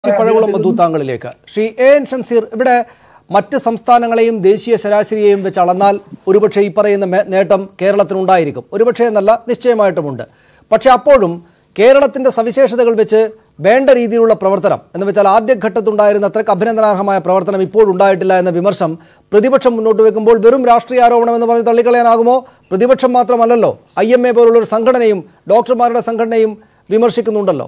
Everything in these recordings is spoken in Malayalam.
ശ്രീ പഴകുളം മധു താങ്കളിലേക്ക് ശ്രീ എ എൻ ഷംസീർ ഇവിടെ മറ്റ് സംസ്ഥാനങ്ങളെയും ദേശീയ ശരാശരിയെയും വെച്ച് അളന്നാൽ ഒരുപക്ഷെ ഈ പറയുന്ന മേ- നേട്ടം കേരളത്തിനുണ്ടായിരിക്കും ഒരുപക്ഷെ എന്നല്ല നിശ്ചയമായിട്ടുമുണ്ട് പക്ഷെ അപ്പോഴും കേരളത്തിന്റെ സവിശേഷതകൾ വെച്ച് വേണ്ട രീതിയിലുള്ള പ്രവർത്തനം എന്ന് വെച്ചാൽ ആദ്യഘട്ടത്തുണ്ടായിരുന്ന അത്രയ്ക്ക് അഭിനന്ദനാർഹമായ പ്രവർത്തനം ഇപ്പോഴുണ്ടായിട്ടില്ല എന്ന വിമർശം പ്രതിപക്ഷം മുന്നോട്ട് വെക്കുമ്പോൾ വെറും രാഷ്ട്രീയ ആരോപണം എന്ന് പറഞ്ഞ് തള്ളിക്കളയാനാകുമോ പ്രതിപക്ഷം മാത്രമല്ലല്ലോ ഐ എം എ പോലുള്ള ഒരു സംഘടനയും ഡോക്ടർമാരുടെ സംഘടനയും വിമർശിക്കുന്നുണ്ടല്ലോ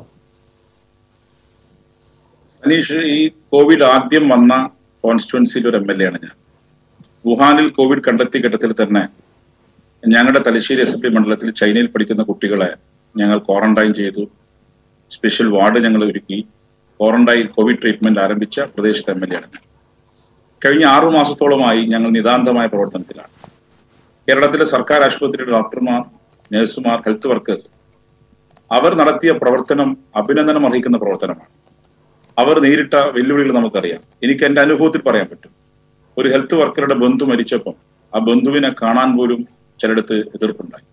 അനീഷ് ഈ കോവിഡ് ആദ്യം വന്ന കോൺസ്റ്റിറ്റ്യുവൻസിയിൽ ഒരു എം എൽ എ ആണ് ഞാൻ വുഹാനിൽ കോവിഡ് കണ്ടെത്തിയ ഘട്ടത്തിൽ തന്നെ ഞങ്ങളുടെ തലശ്ശേരി അസംബ്ലി മണ്ഡലത്തിൽ ചൈനയിൽ പഠിക്കുന്ന കുട്ടികളെ ഞങ്ങൾ ക്വാറന്റൈൻ ചെയ്തു സ്പെഷ്യൽ വാർഡ് ഞങ്ങൾ ഒരുക്കി ക്വാറന്റൈൻ കോവിഡ് ട്രീറ്റ്മെന്റ് ആരംഭിച്ച പ്രദേശത്തെ എം എൽ എ ആണ് ഞാൻ കഴിഞ്ഞ ആറു മാസത്തോളമായി ഞങ്ങൾ നിതാന്തമായ പ്രവർത്തനത്തിലാണ് കേരളത്തിലെ സർക്കാർ ആശുപത്രിയുടെ ഡോക്ടർമാർ നഴ്സുമാർ ഹെൽത്ത് വർക്കേഴ്സ് അവർ നടത്തിയ പ്രവർത്തനം അഭിനന്ദനം അർഹിക്കുന്ന പ്രവർത്തനമാണ് അവർ നേരിട്ട വെല്ലുവിളികൾ നമുക്കറിയാം എനിക്ക് എന്റെ അനുഭവത്തിൽ പറയാൻ പറ്റും ഒരു ഹെൽത്ത് വർക്കറുടെ ബന്ധു മരിച്ചപ്പം ആ ബന്ധുവിനെ കാണാൻ പോലും ചിലയിടത്ത് എതിർപ്പുണ്ടായി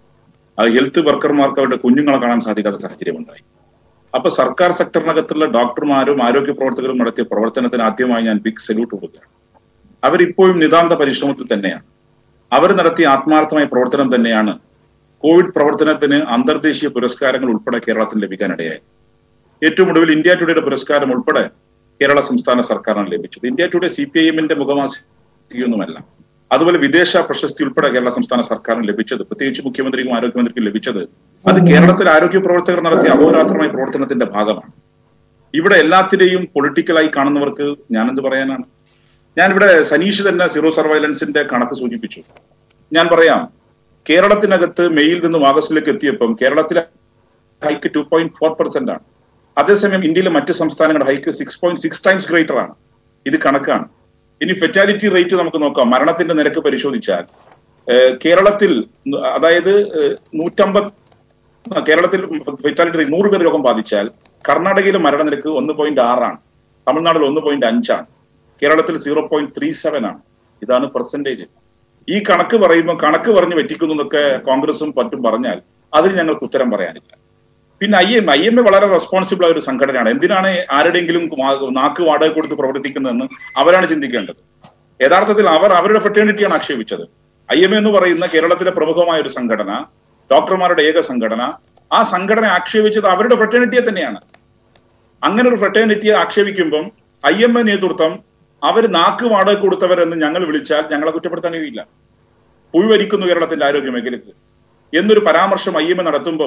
ആ ഹെൽത്ത് വർക്കർമാർക്ക് അവരുടെ കുഞ്ഞുങ്ങളെ കാണാൻ സാധിക്കാത്ത സാഹചര്യം ഉണ്ടായി അപ്പൊ സർക്കാർ സെക്ടറിനകത്തുള്ള ഡോക്ടർമാരും ആരോഗ്യ പ്രവർത്തകരും നടത്തിയ പ്രവർത്തനത്തിന് ആദ്യമായി ഞാൻ ബിഗ് സല്യൂട്ട് കൊടുക്കുകയാണ് അവരിപ്പോഴും നിതാന്ത പരിശ്രമത്തിൽ തന്നെയാണ് അവർ നടത്തിയ ആത്മാർത്ഥമായ പ്രവർത്തനം തന്നെയാണ് കോവിഡ് പ്രവർത്തനത്തിന് അന്തർദേശീയ പുരസ്കാരങ്ങൾ ഉൾപ്പെടെ കേരളത്തിൽ ലഭിക്കാനിടയായത് ഏറ്റവും ഒടുവിൽ ഇന്ത്യ ടുഡേയുടെ പുരസ്കാരം ഉൾപ്പെടെ കേരള സംസ്ഥാന സർക്കാരിനാണ് ലഭിച്ചത് India Today C P I എമ്മിന്റെ മുഖമാസിയൊന്നുമല്ല അതുപോലെ വിദേശ പ്രശസ്തി ഉൾപ്പെടെ കേരള സംസ്ഥാന സർക്കാരിന് ലഭിച്ചത് പ്രത്യേകിച്ച് മുഖ്യമന്ത്രിക്കും ആരോഗ്യമന്ത്രിക്കും ലഭിച്ചത് അത് കേരളത്തിൽ ആരോഗ്യ പ്രവർത്തകർ നടത്തിയ അഹോരാത്രമായ പ്രവർത്തനത്തിന്റെ ഭാഗമാണ് ഇവിടെ എല്ലാത്തിനെയും പൊളിറ്റിക്കലായി കാണുന്നവർക്ക് ഞാനെന്ത് പറയാനാണ് ഞാനിവിടെ സനീഷ് തന്നെ സീറോ സർവൈലൻസിന്റെ കണക്ക് സൂചിപ്പിച്ചു ഞാൻ പറയാം കേരളത്തിനകത്ത് മെയിൽ നിന്നും ആഗസ്റ്റിലേക്ക് എത്തിയപ്പം കേരളത്തിലെ hike two point four percent ആണ് അതേസമയം ഇന്ത്യയിലെ മറ്റ് സംസ്ഥാനങ്ങളുടെ hike six point six times greater ആണ് ഇത് കണക്കാണ് ഇനി ഫെറ്റാലിറ്റി റേറ്റ് നമുക്ക് നോക്കാം മരണത്തിന്റെ നിരക്ക് പരിശോധിച്ചാൽ ഏഹ്, കേരളത്തിൽ ന- അതായത് ഏഹ്, നൂറ്റമ്പത് ആ, കേരളത്തിൽ ഫെറ്റാലിറ്റി റേറ്റ് നൂറ് പേർ രോഗം ബാധിച്ചാൽ കർണാടകയിലെ മരണനിരക്ക് ഒന്ന് പോയിന്റ് ആറാണ് തമിഴ്നാട്ടിൽ ഒന്ന് പോയിന്റ് അഞ്ചാണ് കേരളത്തിൽ സീറോ പോയിന്റ് ത്രീ സെവൻ ആണ് ഇതാണ് പെർസെന്റേജ് ഈ കണക്ക് പറയുമ്പോൾ കണക്ക് പറഞ്ഞ് വെറ്റിക്കുന്നു എന്നൊക്കെ കോൺഗ്രസും മറ്റും പറഞ്ഞാൽ അതിന് ഞങ്ങൾക്ക് ഉത്തരം പറയാനില്ല പിന്നെ I M I M A വളരെ റെസ്പോൺസിബിൾ ആയ ഒരു സംഘടനയാണ് എന്തിനാണ് ആരുടെയെങ്കിലും വാ- നാക്ക് വാടക കൊടുത്ത് പ്രവർത്തിക്കുന്നതെന്ന് അവരാണ് ചിന്തിക്കേണ്ടത് യഥാർത്ഥത്തിൽ അവർ അവരുടെ ഫെറ്റേണിറ്റിയാണ് ആക്ഷേപിച്ചത് ഐ എം എ എന്ന് പറയുന്ന കേരളത്തിലെ പ്രമുഖമായ ഒരു സംഘടന ഡോക്ടർമാരുടെ ഏക സംഘടന ആ സംഘടന ആക്ഷേപിച്ചത് അവരുടെ ഫെറ്റേണിറ്റിയെ തന്നെയാണ് അങ്ങനെ ഒരു ഫെറ്റേണിറ്റിയെ ആക്ഷേപിക്കുമ്പം ഐ എം എ നേതൃത്വം അവർ നാക്ക് വാടക കൊടുത്തവരെന്ന് ഞങ്ങൾ വിളിച്ചാൽ ഞങ്ങളെ കുറ്റപ്പെടുത്താൻ കഴിയില്ല പുഴുവരിക്കുന്നു കേരളത്തിന്റെ ആരോഗ്യ മേഖലയ്ക്ക് എന്നൊരു പരാമർശം ഐ എം എ നടത്തുമ്പം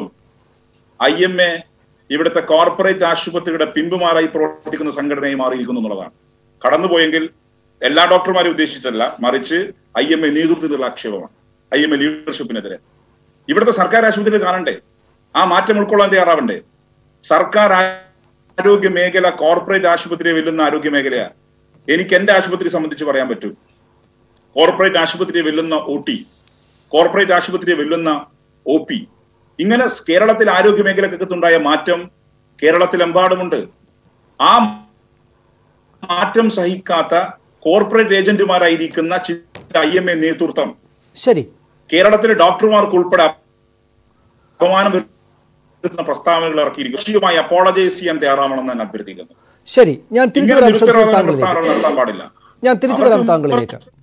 ഐ എം എ ഇവിടുത്തെ കോർപ്പറേറ്റ് ആശുപത്രിയുടെ പിമ്പുമാരായി പ്രവർത്തിക്കുന്ന സംഘടനയായി മാറിയിരിക്കുന്നു എന്നുള്ളതാണ് കടന്നുപോയെങ്കിൽ എല്ലാ ഡോക്ടർമാരും ഉദ്ദേശിച്ചല്ല മറിച്ച് ഐ എം എ നേതൃത്വത്തിലുള്ള ആക്ഷേപമാണ് ഐ എം എ ലീഡർഷിപ്പിനെതിരെ ഇവിടുത്തെ സർക്കാർ ആശുപത്രിയിൽ കാണണ്ടേ ആ മാറ്റം ഉൾക്കൊള്ളാൻ തയ്യാറാവണ്ടേ സർക്കാർ ആരോഗ്യ മേഖല കോർപ്പറേറ്റ് ആശുപത്രിയെ വെല്ലുന്ന ആരോഗ്യ മേഖലയാണ് എനിക്ക് എന്റെ ആശുപത്രി സംബന്ധിച്ച് പറയാൻ പറ്റും കോർപ്പറേറ്റ് ആശുപത്രിയെ വെല്ലുന്ന ഒ ടി കോർപ്പറേറ്റ് ആശുപത്രിയെ വെല്ലുന്ന ഒ പി ഇങ്ങനെ കേരളത്തിൽ ആരോഗ്യ മേഖലക്കകത്തുണ്ടായ മാറ്റം കേരളത്തിലെമ്പാടുമുണ്ട് ആ മാറ്റം സഹിക്കാത്ത കോർപ്പറേറ്റ് ഏജന്റുമാരായിരിക്കുന്ന ഐ എം എ നേതൃത്വം ശരി കേരളത്തിലെ ഡോക്ടർമാർക്ക് ഉൾപ്പെടെ അപമാനം വരുത്തുന്ന പ്രസ്താവനകൾ ഇറക്കിയിരിക്കും കൃഷിയുമായി അപ്പോളജൈസ് ചെയ്യാൻ തയ്യാറാവണമെന്ന് ഞാൻ അഭ്യർത്ഥിക്കുന്നു ശരി ഞാൻ തിരിച്ചു ഇങ്ങനെ വരാം ഷംസീർ നിരുത്തരവാദ താങ്കളിലേക്ക് പ്രസ്താവനകൾ നടത്താൻ പാടില്ല ഞാൻ തിരിച്ചു വരാം അവർക്ക് താങ്കളിലേക്ക്